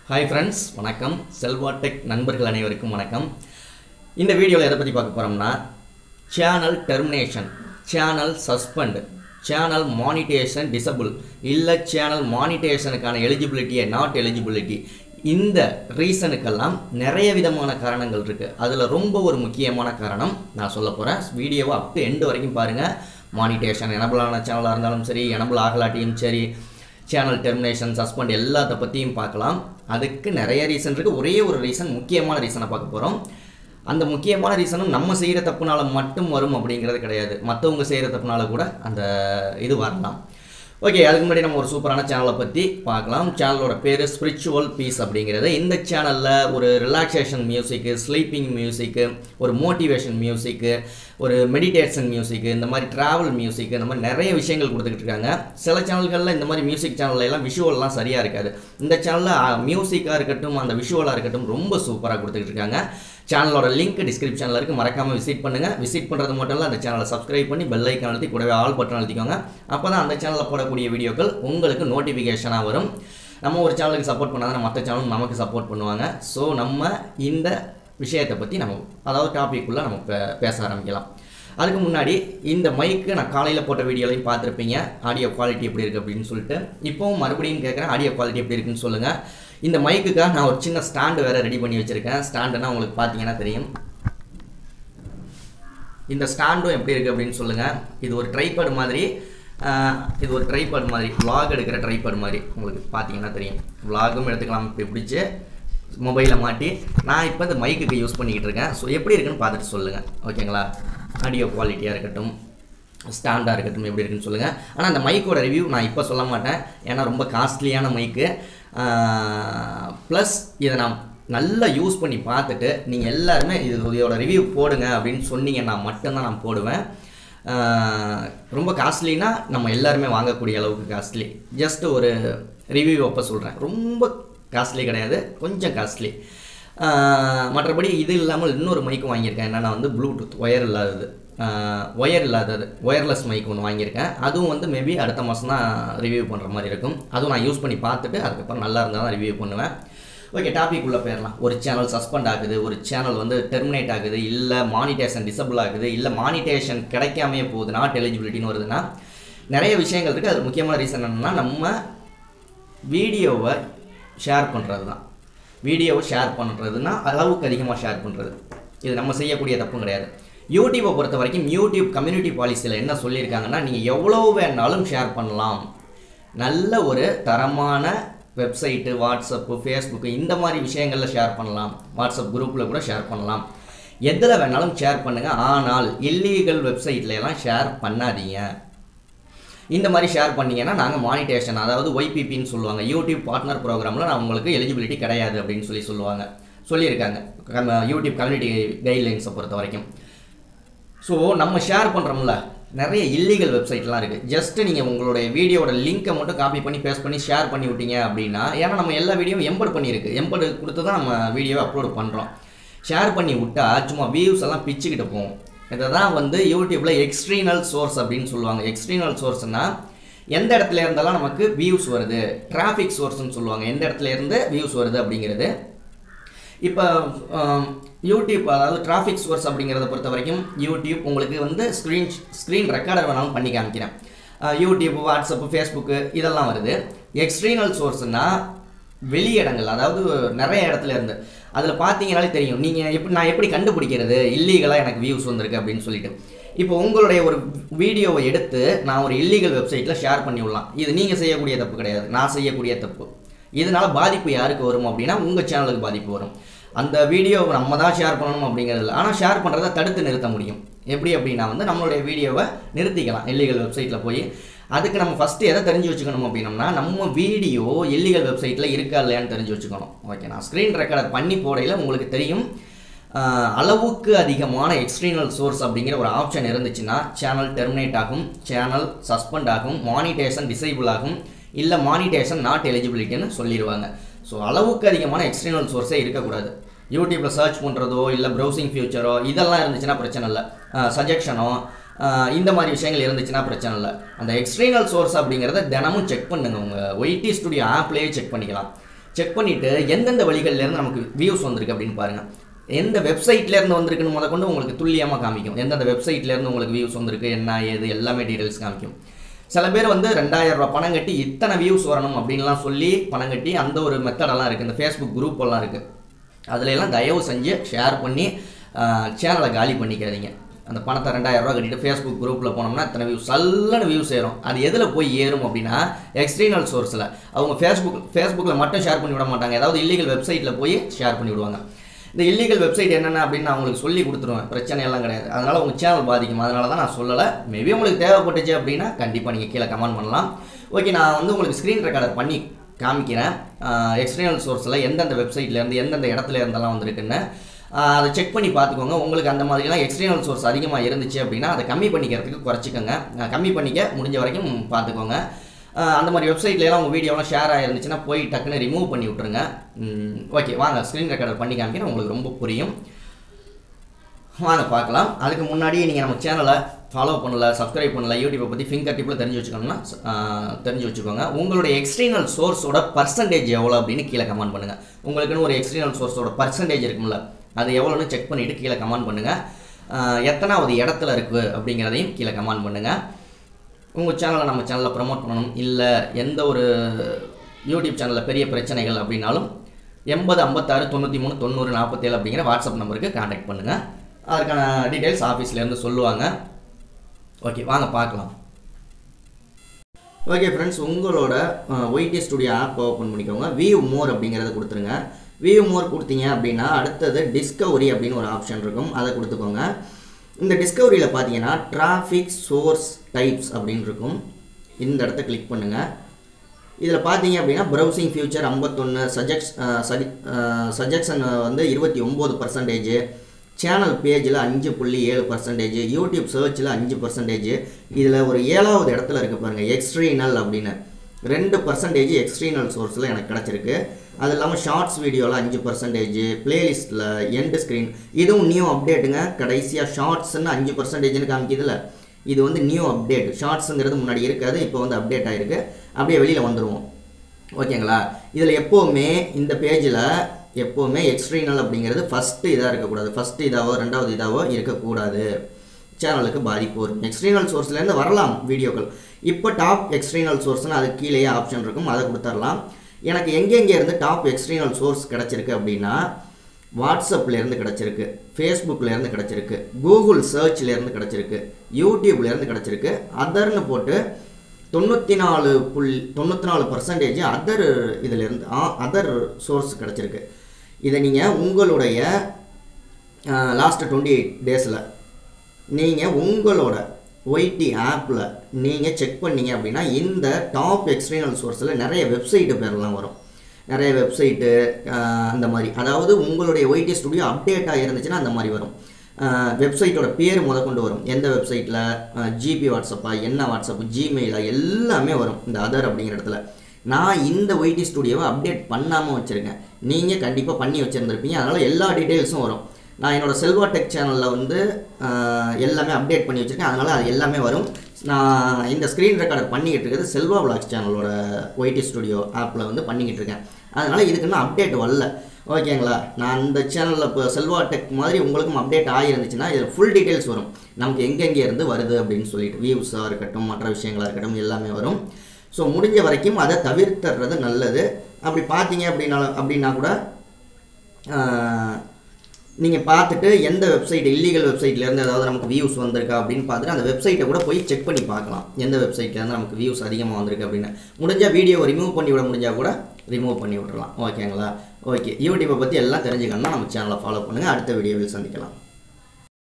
hi friends வணக்கம் Selva tech நண்பர்கள் அனைவருக்கும் வணக்கம் இந்த வீடியோவில் எதை பற்றி பார்க்க போகிறோம்னா channel termination channel suspend channel monetization disable இல்லை சேனல் மானிட்டேஷனுக்கான எலிஜிபிலிட்டியை நாட் எலிஜிபிலிட்டி இந்த ரீசனுக்கெல்லாம் நிறைய விதமான காரணங்கள் இருக்குது அதில் ரொம்ப ஒரு முக்கியமான காரணம் நான் சொல்ல போகிறேன் வீடியோவை அப் டு எண்டு வரைக்கும் பாருங்கள் மானிட்டேஷன் எனபிளான சேனலாக இருந்தாலும் சரி எனபிள் ஆகலாட்டியும் சரி சேனல் டெர்மினேஷன் சஸ்பெண்ட் எல்லாத்த பற்றியும் பார்க்கலாம் அதுக்கு நிறைய ரீசன் இருக்குது ஒரே ஒரு ரீசன் முக்கியமான ரீசனை பார்க்க போகிறோம் அந்த முக்கியமான ரீசனும் நம்ம செய்கிற தப்புனால மட்டும் வரும் அப்படிங்கிறது கிடையாது மற்றவங்க செய்கிற தப்புனால கூட அந்த இது வரலாம் ஓகே அதுக்கு முன்னாடி நம்ம ஒரு சூப்பரான சேனலை பற்றி பார்க்கலாம் சேனலோட பேர் ஸ்பிரிச்சுவல் பீஸ் அப்படிங்கிறது இந்த சேனலில் ஒரு ரிலாக்ஸேஷன் மியூசிக்கு ஸ்லீப்பிங் மியூசிக்கு ஒரு மோட்டிவேஷன் மியூசிக்கு ஒரு மெடிடேஷன் மியூசிக்கு இந்த மாதிரி ட்ராவல் மியூசிக் இந்த மாதிரி நிறைய விஷயங்கள் கொடுத்துக்கிட்டு இருக்காங்க சில சேனல்களில் இந்த மாதிரி மியூசிக் சேனல்ல எல்லாம் விஷுவல்லாம் சரியாக இருக்காது இந்த சேனலில் மியூசிக்காக இருக்கட்டும் அந்த விஷுவலாக இருக்கட்டும் ரொம்ப சூப்பராக கொடுத்துக்கிட்டு இருக்காங்க சேனலோட லிங்க் டிஸ்கிரிப்ஷனில் இருக்குது மறக்காமல் விசிட் பண்ணுங்கள் விசிட் பண்ணுறது மட்டும் இல்லை அந்த சேனலை சப்ஸ்கிரைப் பண்ணி பெல் ஐக்கான் அழுத்தி கூடவே ஆல் பட்டன் அழுத்திக்கோங்க அப்போ தான் அந்த சேனலில் போடக்கூடிய வீடியோக்கள் உங்களுக்கு நோட்டிஃபிகேஷனாக வரும் நம்ம ஒரு சேனலுக்கு சப்போர்ட் பண்ணாதான் மற்ற சேனலும் நமக்கு சப்போர்ட் பண்ணுவாங்க ஸோ நம்ம இந்த விஷயத்தை பற்றி நம்ம அதாவது டாபிக்குள்ளே நம்ம பே பேச ஆரம்பிக்கலாம் அதுக்கு முன்னாடி இந்த மைக்கு நான் காலையில் போட்ட வீடியோலையும் பார்த்துருப்பீங்க ஆடியோ குவாலிட்டி எப்படி இருக்குது அப்படின்னு சொல்லிட்டு இப்போவும் மறுபடியும் கேட்குறேன் ஆடியோ குவாலிட்டி எப்படி இருக்குன்னு சொல்லுங்கள் இந்த மைக்குக்காக நான் ஒரு சின்ன ஸ்டாண்டு வேறு ரெடி பண்ணி வச்சுருக்கேன் ஸ்டாண்டுனா உங்களுக்கு பார்த்தீங்கன்னா தெரியும் இந்த ஸ்டாண்டும் எப்படி இருக்குது அப்படின்னு சொல்லுங்கள் இது ஒரு ட்ரைபேட் மாதிரி ஆஹ், இது ஒரு ட்ரைபேட் மாதிரி vlog எடுக்கிற ட்ரைபேட் மாதிரி உங்களுக்கு பார்த்தீங்கன்னா தெரியும் vlogகும் எடுத்துக்கலாம் இப்படி பிடிச்சி மொபைலில் மாட்டி நான் இப்போ இந்த மைக்குக்கு யூஸ் பண்ணிக்கிட்டு இருக்கேன் ஸோ எப்படி இருக்குன்னு பார்த்துட்டு சொல்லுங்கள் ஓகேங்களா ஆடியோ குவாலிட்டியாக இருக்கட்டும் ஸ்டாண்டாக இருக்கட்டும் எப்படி இருக்குன்னு சொல்லுங்கள் ஆனால் அந்த மைக்கோட ரிவ்யூ நான் இப்போ சொல்ல மாட்டேன் ஏன்னா ரொம்ப காஸ்ட்லியான மைக்கு ப்ளஸ் இதை நான் நல்லா யூஸ் பண்ணி பார்த்துட்டு நீங்கள் எல்லாருமே இது இதோட ரிவ்யூ போடுங்க அப்படின்னு சொன்னீங்கன்னா மட்டும்தான் நான் போடுவேன் ஆஹ் ரொம்ப காஸ்ட்லினா நம்ம எல்லாருமே வாங்கக்கூடிய அளவுக்கு காஸ்ட்லி ஜஸ்ட் ஒரு ரிவ்யூ அப்போ சொல்கிறேன் ரொம்ப காஸ்ட்லி கிடையாது கொஞ்சம் காஸ்ட்லி மற்றபடி இது இல்லாமல் இன்னொரு மைக்கும் வாங்கியிருக்கேன் என்னென்னா வந்து ப்ளூடூத் ஒயர் இல்லாதது ஒயர் இல்லாதது ஒயர்லெஸ் மைக் ஒன்று வாங்கியிருக்கேன் அதுவும் வந்து மேபி அடுத்த மாதம் தான் ரிவ்யூ பண்ணுற மாதிரி இருக்கும் அதுவும் நான் யூஸ் பண்ணி பார்த்துட்டு அதுக்கப்புறம் நல்லா இருந்தால் தான் ரிவ்யூ பண்ணுவேன் ஓகே டாபிக் உள்ள போயிடலாம் ஒரு சேனல் சஸ்பெண்ட் ஆகுது ஒரு சேனல் வந்து டெர்மினேட் ஆகுது இல்லை மானிட்டேஷன் டிசபிள் ஆகுது இல்லை மானிட்டேஷன் கிடைக்காமையே போகுது நாட் எலிஜிபிலிட்டின்னு வருதுன்னா நிறைய விஷயங்கள் இருக்குது அது முக்கியமான ரீசன் என்னென்னா நம்ம வீடியோவை ஷேர் பண்ணுறது தான் வீடியோவை ஷேர் பண்ணுறதுனா அளவுக்கு அதிகமாக ஷேர் பண்ணுறது இது நம்ம செய்யக்கூடிய தப்பும் கிடையாது யூடியூப்பை பொறுத்த வரைக்கும் யூடியூப் கம்யூனிட்டி பாலிசியில் என்ன சொல்லியிருக்காங்கன்னா நீங்கள் எவ்வளோ வேணாலும் ஷேர் பண்ணலாம் நல்ல ஒரு தரமான வெப்சைட்டு வாட்ஸ்அப்பு ஃபேஸ்புக்கு இந்த மாதிரி விஷயங்களில் ஷேர் பண்ணலாம் வாட்ஸ்அப் குரூப்பில் கூட ஷேர் பண்ணலாம் எதில் வேணாலும் ஷேர் பண்ணுங்கள் ஆனால் இல்லீகல் வெப்சைட்ல எல்லாம் ஷேர் பண்ணாதீங்க இந்த மாதிரி ஷேர் பண்ணீங்கன்னா நாங்கள் மானிட்டேஷன் அதாவது ஒய்பிபின்னு சொல்லுவாங்க யூடியூப் பார்ட்னர் ப்ரோக்ராமில் நான் உங்களுக்கு எலிஜிபிலிட்டி கிடையாது அப்படின்னு சொல்லி சொல்லுவாங்க சொல்லியிருக்காங்க நம்ம யூடியூப் கம்யூனிட்டி கைட்லைன்ஸை பொறுத்த வரைக்கும் ஸோ நம்ம ஷேர் பண்ணுறோம்ல நிறைய இல்லீகல் வெப்சைட்லாம் இருக்குது ஜஸ்ட் நீங்கள் உங்களுடைய வீடியோட லிங்க்கை மட்டும் காப்பி பண்ணி பேஸ்ட் பண்ணி ஷேர் பண்ணி விட்டீங்க அப்படின்னா ஏன்னா நம்ம எல்லா வீடியோவும் எம்பட் பண்ணியிருக்கு எம்பட் கொடுத்து தான் நம்ம வீடியோவை அப்லோட் பண்ணுறோம் ஷேர் பண்ணி விட்டா சும்மா வியூஸ் எல்லாம் பிச்சுக்கிட்டு போகும் இதை தான் வந்து யூடியூப்பில் எக்ஸ்ட்ரீனல் சோர்ஸ் அப்படின்னு சொல்லுவாங்க எக்ஸ்ட்ரீனல் சோர்ஸ்னால் எந்த இடத்துல இருந்தாலும் நமக்கு வியூஸ் வருது டிராஃபிக் சோர்ஸ்னு சொல்லுவாங்க எந்த இடத்துல இருந்து வியூஸ் வருது அப்படிங்கிறது இப்போ யூடியூப் அதாவது டிராஃபிக் சோர்ஸ் அப்படிங்கிறத பொறுத்த வரைக்கும் யூடியூப் உங்களுக்கு வந்து ஸ்க்ரீன் ஸ்க்ரீன் ரெக்கார்டர் வேணாலும் பண்ணி காமிக்கிறேன் அஹ் யூடியூப் வாட்ஸ்அப்பு ஃபேஸ்புக்கு இதெல்லாம் வருது எக்ஸ்ட்ரீனல் சோர்ஸ்னால் வெளியிடங்கள் அதாவது நிறைய இடத்துல இருந்து அதில் பார்த்தீங்கனாலே தெரியும் நீங்கள் எப்படி நான் எப்படி கண்டுபிடிக்கிறது இல்லீகலாக எனக்கு வியூஸ் வந்திருக்கு அப்படின்னு சொல்லிட்டு இப்போ உங்களுடைய ஒரு வீடியோவை எடுத்து நான் ஒரு இல்லீகல் வெப்சைட்டில் ஷேர் பண்ணி விடலாம் இது நீங்கள் செய்யக்கூடிய தப்பு கிடையாது நான் செய்யக்கூடிய தப்பு இதனால பாதிப்பு யாருக்கு வரும் அப்படின்னா உங்கள் சேனலுக்கு பாதிப்பு வரும் அந்த வீடியோவை நம்ம தான் ஷேர் பண்ணணும் அப்படிங்கிறது இல்லை ஆனால் ஷேர் பண்ணுறதை தடுத்து நிறுத்த முடியும் எப்படி அப்படின்னா வந்து நம்மளுடைய வீடியோவை நிறுத்திக்கலாம் இல்லீகல் வெப்சைட்டில் போய் அதுக்கு நம்ம ஃபஸ்ட்டு எதை தெரிஞ்சு வச்சுக்கணும் அப்படின்னம்னா நம்ம வீடியோ இல்லீகல் வெப்சைட்டில் இருக்கா இல்லையான்னு தெரிஞ்சு வச்சுக்கணும் ஓகே நான் ஸ்க்ரீன் ரெக்கார்டர் பண்ணி போடையில் உங்களுக்கு தெரியும் ஆஹ், அளவுக்கு அதிகமான எக்ஸ்ட்ரீனல் சோர்ஸ் அப்படிங்கிற ஒரு ஆப்ஷன் இருந்துச்சுன்னா சேனல் டெர்மினேட் ஆகும் சேனல் சஸ்பெண்ட் ஆகும் மானிட்டேஷன் டிசேபிள் ஆகும் இல்லை மானிட்டேஷன் நாட் எலிஜிபிலிட்டின்னு சொல்லிடுவாங்க ஸோ அளவுக்கு அதிகமான எக்ஸ்டர்னல் சோர்ஸே இருக்கக்கூடாது யூடியூப்பில் சர்ச் பண்ணுறதோ இல்லை ப்ரௌசிங் ஃபியூச்சரோ இதெல்லாம் இருந்துச்சுன்னா பிரச்சனை இல்லை சஜெக்ஷனோ இந்த மாதிரி விஷயங்கள் இருந்துச்சுன்னா பிரச்சனை இல்லை அந்த எக்ஸ்டர்னல் சோர்ஸ் அப்படிங்கிறத தினமும் செக் பண்ணுங்க உங்கள் ஒய்டி ஸ்டுடியோ ஆப்லேயே செக் பண்ணிக்கலாம் செக் பண்ணிவிட்டு எந்தெந்த வழிகள்லேருந்து நமக்கு வியூஸ் வந்திருக்கு அப்படின்னு பாருங்கள் எந்த வெப்சைட்லேருந்து வந்திருக்குன்னு முத கொண்டு உங்களுக்கு துல்லியமாக காமிக்கும் எந்தெந்த வெப்சைட்லேருந்து உங்களுக்கு வியூஸ் வந்திருக்கு என்ன ஏது எல்லாமே டீட்டெயில்ஸ் காமிக்கும் சில பேர் வந்து ரெண்டாயிரம் ரூபாய் பணம் கட்டி இத்தனை வியூஸ் வரணும் அப்படின்லாம் சொல்லி பணம் கட்டி அந்த ஒரு மெத்தடெல்லாம் இருக்குது இந்த ஃபேஸ்புக் குரூப் எல்லாம் இருக்குது அதுல எல்லாம் தயவு செஞ்சு ஷேர் பண்ணி சேனலை காலி பண்ணிக்காதீங்க அந்த பணத்தை ரெண்டாயிரம் ரூபா கட்டிட்டு ஃபேஸ்புக் குரூப்பில் போனோம்னா இத்தனை வியூஸ் சல்லன வியூஸ் ஏறும் அது எதில் போய் ஏறும் அப்படின்னா எக்ஸ்டர்னல் சோர்ஸில் அவங்க ஃபேஸ்புக் ஃபேஸ்புக்கில் மட்டும் ஷேர் பண்ணி விட மாட்டாங்க ஏதாவது இல்லீகல் வெப்சைட்டில் போய் ஷேர் பண்ணி விடுவாங்க இந்த இல்லீகல் வெப்சைட் என்னென்ன அப்படின்னு நான் உங்களுக்கு சொல்லி கொடுத்துருவேன் பிரச்சனை எல்லாம் கிடையாது அதனால் உங்கள் சேனல் பாதிக்கும் அதனால தான் நான் சொல்லலை மேபி உங்களுக்கு தேவைப்பட்டுச்சு அப்படின்னா கண்டிப்பாக நீங்கள் கீழே கமெண்ட் பண்ணலாம் ஓகே நான் வந்து உங்களுக்கு ஸ்க்ரீன் ரெக்கார்டர் பண்ணி காமிக்கிறேன் எக்ஸ்டர்னல் சோர்ஸில் எந்தெந்த வெப்சைட்லேருந்து எந்தெந்த இடத்துல இருந்தெல்லாம் வந்திருக்குன்னு ஆஹ் அதை செக் பண்ணி பார்த்துக்கோங்க உங்களுக்கு அந்த மாதிரிலாம் எக்ஸ்டர்னல் சோர்ஸ் அதிகமாக இருந்துச்சு அப்படின்னா அதை கம்மி பண்ணிக்கிறதுக்கு குறைச்சிக்கோங்க ஆஹ் கம்மி பண்ணிக்க முடிஞ்ச வரைக்கும் பார்த்துக்கோங்க ஆஹ் அந்த மாதிரி வெப்சைட்லாம் உங்கள் வீடியோலாம் ஷேர் ஆயிருந்துச்சுன்னா போய் டக்குன்னு ரிமூவ் பண்ணி விட்ருங்க ஓகே வாங்க ஸ்க்ரீன் ரெக்கார்டர் பண்ணி காமிக்கிறேன் உங்களுக்கு ரொம்ப புரியும் வாங்க பார்க்கலாம் அதுக்கு முன்னாடி நீங்கள் நம்ம சேனலை ஃபாலோ பண்ணல சப்ஸ்கிரைப் பண்ணல யூடியூப்பை பற்றி ஃபிங்கர் டிப்பில் தெரிஞ்சு வச்சுக்கணும்னா ஆஹ் தெரிஞ்சு வச்சுக்கோங்க உங்களுடைய எக்ஸ்டர்னல் சோர்ஸோட பர்சன்டேஜ் எவ்வளோ அப்படின்னு கீழே கமெண்ட் பண்ணுங்கள் உங்களுக்குன்னு ஒரு எக்ஸ்டர்னல் சோர்ஸோட பர்சன்டேஜ் இருக்கும்ல அது எவ்வளோன்னு செக் பண்ணிவிட்டு கீழே கமெண்ட் பண்ணுங்கள் எத்தனாவது இடத்துல இருக்குது அப்படிங்கிறதையும் கீழே கமெண்ட் பண்ணுங்கள் உங்கள் சேனலை நம்ம சேனலில் ப்ரமோட் பண்ணணும் இல்லை எந்த ஒரு யூடியூப் சேனலில் பெரிய பிரச்சனைகள் அப்படின்னாலும் எண்பது ஐம்பத்தாறு தொண்ணூற்றி மூணு தொண்ணூறு நாற்பத்தேழு அப்படிங்கிற வாட்ஸ்அப் நம்பருக்கு காண்டாக்ட் பண்ணுங்கள் அதுக்கான டீட்டெயில்ஸ் ஆஃபீஸ்லேருந்து சொல்லுவாங்க ஓகே வாங்க பார்க்கலாம் ஓகே ஃப்ரெண்ட்ஸ் உங்களோட ஒய்டி ஸ்டுடியோ ஆப் ஓப்பன் பண்ணிக்கோங்க வியூ மோர் அப்படிங்கிறத கொடுத்துருங்க வியூ மோர் கொடுத்தீங்க அப்படின்னா அடுத்தது டிஸ்கவரி அப்படின்னு ஒரு ஆப்ஷன் இருக்கும் அதை கொடுத்துக்கோங்க இந்த டிஸ்கவரியில் பார்த்தீங்கன்னா டிராஃபிக் சோர்ஸ் டைப்ஸ் அப்படின்னு இருக்கும் இந்த இடத்த கிளிக் பண்ணுங்கள் இதில் பார்த்தீங்க அப்படின்னா ப்ரௌசிங் ஃபியூச்சர் ஐம்பத்தொன்று சஜெக்ஸ் சஜி சஜெக்ஷன் வந்து இருபத்தி ஒம்பது பர்சன்டேஜ் சேனல் பேஜில் அஞ்சு புள்ளி ஏழு பர்சன்டேஜ் யூடியூப் சர்ச்சில் அஞ்சு பர்சன்டேஜ் இதில் ஒரு ஏழாவது இடத்துல இருக்குது பாருங்கள் எக்ஸ்ட்ரீனல் அப்படின்னு ரெண்டு பர்சன்டேஜ் எக்ஸ்ட்ரீனல் சோர்ஸில் எனக்கு கிடச்சிருக்கு அது இல்லாமல் ஷார்ட்ஸ் வீடியோவில் அஞ்சு பர்சன்டேஜ் பிளேலிஸ்ட்டில் எண்டு ஸ்க்ரீன் இதுவும் நியூ அப்டேட்டுங்க கடைசியாக ஷார்ட்ஸ்ன்னு அஞ்சு பர்சன்டேஜ்னு காமிக்குதுல இது வந்து நியூ அப்டேட் ஷார்ட்ஸுங்கிறது முன்னாடி இருக்காது இப்போ வந்து அப்டேட் ஆகிருக்கு அப்படியே வெளியில் வந்துடுவோம் ஓகேங்களா இதில் எப்போவுமே இந்த பேஜில் எப்போவுமே எக்ஸ்ட்ரீனல் அப்படிங்கிறது ஃபஸ்ட்டு இதாக இருக்கக்கூடாது ஃபஸ்ட்டு இதாவோ ரெண்டாவது இதாவோ இருக்கக்கூடாது சேனலுக்கு பாதிப்பு வரும் எக்ஸ்ட்ரீனல் சோர்ஸ்லேருந்து வரலாம் வீடியோக்கள் இப்போ டாப் எக்ஸ்ட்ரீனல் சோர்ஸ்னு அது கீழேயே ஆப்ஷன் இருக்கும் அதை கொடுத்துடலாம் எனக்கு எங்கெங்கே இருந்து டாப் எக்ஸ்ட்ரீனல் சோர்ஸ் கிடச்சிருக்கு அப்படின்னா வாட்ஸ்அப்லேருந்து கிடச்சிருக்கு ஃபேஸ்புக்லேருந்து கிடச்சிருக்கு கூகுள் சர்ச்லேருந்து கிடச்சிருக்கு யூடியூப்லேருந்து கிடச்சிருக்கு அதர்னு போட்டு தொண்ணூற்றி நாலு புள் தொண்ணூற்றி நாலு பர்சன்டேஜ் அதர் இதிலேருந்து அதர் சோர்ஸ் கிடச்சிருக்கு இதை நீங்கள் உங்களுடைய லாஸ்ட்டு டுவெண்ட்டி எயிட் டேஸில் நீங்கள் உங்களோட ஒய்டி ஆப்பில் நீங்கள் செக் பண்ணீங்க அப்படின்னா இந்த டாப் எக்ஸ்டர்னல் சோர்ஸில் நிறைய வெப்சைட்டு பேர்லாம் வரும் நிறைய வெப்சைட்டு அந்த மாதிரி அதாவது உங்களுடைய ஒய்டி ஸ்டுடியோ அப்டேட்டாக இருந்துச்சுன்னா அந்த மாதிரி வரும் வெப்சைட்டோட பேர் முத கொண்டு வரும் எந்த வெப்சைட்டில் ஜிபி வாட்ஸ்அப்பா என்ன வாட்ஸ்அப் ஜிமெயிலா எல்லாமே வரும் இந்த அதர் அப்படிங்கிற இடத்துல நான் இந்த ஒய்டி ஸ்டுடியோவை அப்டேட் பண்ணாமல் வச்சுருக்கேன் நீங்கள் கண்டிப்பாக பண்ணி வச்சுருந்துருப்பீங்க அதனால் எல்லா டீட்டெயில்ஸும் வரும் நான் என்னோடய செல்வா டெக் சேனலில் வந்து ஆஹ், எல்லாமே அப்டேட் பண்ணி வச்சுருக்கேன் அதனால் அது எல்லாமே வரும் நான் இந்த ஸ்க்ரீன் ரெக்கார்டர் பண்ணிக்கிட்டு இருக்கிறது செல்வா விளாக்ஸ் சேனலோட ஒய்டி ஸ்டுடியோ ஆப்பில் வந்து பண்ணிக்கிட்டு இருக்கேன் அதனால் இதுக்கு இன்னும் அப்டேட் வரல ஓகேங்களா நான் அந்த சேனலில் இப்போ செல்வா டெக் மாதிரி உங்களுக்கும் அப்டேட் ஆகிருந்துச்சுன்னா இதில் ஃபுல் டீட்டெயில்ஸ் வரும் நமக்கு எங்கெங்கே இருந்து வருது அப்படின்னு சொல்லிட்டு வியூஸாக இருக்கட்டும் மற்ற விஷயங்களாக இருக்கட்டும் எல்லாமே வரும் ஸோ முடிஞ்ச வரைக்கும் அதை தவிர்த்துறது நல்லது அப்படி பார்த்தீங்க அப்படின்னா அப்படின்னா கூட நீங்கள் பார்த்துட்டு எந்த வெப்சைட் இல்லீகல் வெப்சைட்லேருந்து ஏதாவது நமக்கு வியூஸ் வந்திருக்கா அப்படின்னு பார்த்துட்டு அந்த வெப்சைட்டை கூட போய் செக் பண்ணி பார்க்கலாம் எந்த வெப்சைட்லேருந்து நமக்கு வியூஸ் அதிகமாக வந்திருக்கு அப்படின்னு முடிஞ்சால் வீடியோவை ரிமூவ் பண்ணி விட முடிஞ்சால் கூட ரிமூவ் பண்ணி விட்றலாம் ஓகேங்களா ஓகே யூடியூப்பை பற்றி எல்லாம் தெரிஞ்சுக்கணும்னா நம்ம சேனலை ஃபாலோ பண்ணுங்கள் அடுத்த வீடியோவில் சந்திக்கலாம்